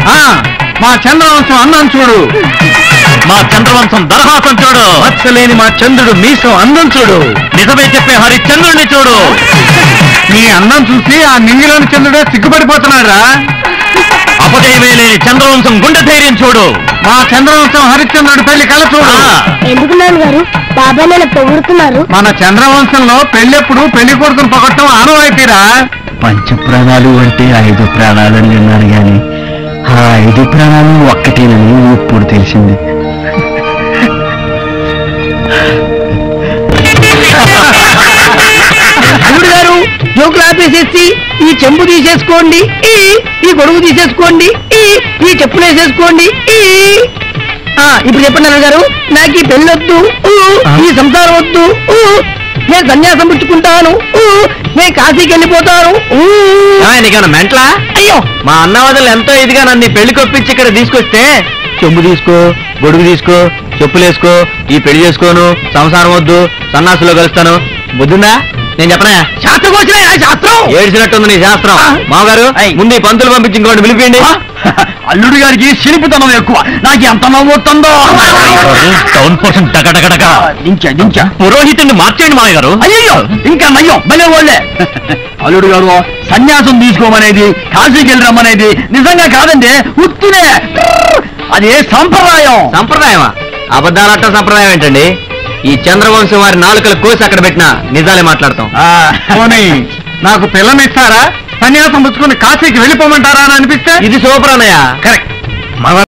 ఆ, మా చంద్రవంశం అన్నం చూడు మా చంద్రవంశం దరహాసం చూడు మచ్చలేని మా చంద్రుడు మీసం అందం చూడు నిజమే చెప్పే హరిశ్చంద్రుడిని చూడు నీ అందం చూసి ఆ నింగిలోని చంద్రుడే సిగ్గుపడిపోతున్నాడురా అపజయమే లేని చంద్రవంశం గుండె ధైర్యం చూడు మా చంద్రవంశం హరిశ్చంద్రుడి పెళ్లి కళ చూడు ఆ, ఎందుకు నాన్నగారు బాబాయ్ నన్ను పొగుడుతున్నారు మన చంద్రవంశంలో పెళ్ళెప్పుడు పెళ్లి కొడుకుని పొగట్టం ఆనవాయితీరా పంచ ప్రాణాలు అంటే ఐదు ప్రాణాలని విన్నాను గాని ఆ ఐదు ప్రాణాలు ఒక్కటేనని ఇప్పుడు తెలిసింది అల్లుడు గారు జోకులు ఆపేసేసి ఈ చెంబు తీసేసుకోండి ఈ ఈ గొడుగు తీసేసుకోండి ఈ ఈ చెప్పులు వేసేసుకోండి ఈ ఆ, ఇప్పుడు చెప్పండి అల్లుడు గారు నాకు ఈ పెళ్ళొద్దు ఊ, ఈ సంసారం వద్దు ఊ, నేను సన్యాసం పుచ్చుకుంటాను ఊ, నేను కాశీకి వెళ్ళిపోతాను ఊ. నీకన్నా మెంట్లా అయ్యో మా అన్నవదలు ఎంతో ఇదిగా నన్ను ఈ పెళ్లి కొప్పించి ఇక్కడ తీసుకొస్తే చెంబు తీసుకో గొడుగు తీసుకో చెప్పులు వేసుకో ఈ పెళ్లి చేసుకోను సంసారం వద్దు సన్నాసులో కలుస్తాను బుద్ధుందా నేను చెప్పనా శాస్త్రం వచ్చినా శాస్త్రం ఏడ్చినట్టుంది నీ శాస్త్రం ఆ. మామగారు అయ్. ముందు ఈ పంతులు పంపించి ఇంకోటి పిలిపిండి అల్లుడు గారికి శిల్పితనం ఎక్కువ నాకు ఎంత నవ్వుతుందో టౌన్ పోర్షన్ టకటకటక దించా దించా పురోహితుడిని మార్చేయండి మామయ్య గారు అయ్యో ఇంకా నయ్యం భలే వాళ్ళే అల్లుడు గారు సన్యాసం తీసుకోమనేది కాశీకి వెళ్ళి రమ్మనేది నిజంగా కాదండి ఉత్తినే అదే సంప్రదాయం సంప్రదాయమా అబద్ధాలట్ట సంప్రదాయం ఏంటండి ఈ చంద్రవంశం వారి నాలుకలు కోసి అక్కడ పెట్టినా నిజాలే మాట్లాడతాం ఆ, పోనీ నాకు పిల్లనిస్తారా సన్యాసం పుచ్చుకుని కాశీకి వెళ్ళిపోమంటారా అని అనిపిస్తే ఇది సూపర్ అన్నయ్య కరెక్ట్ మగ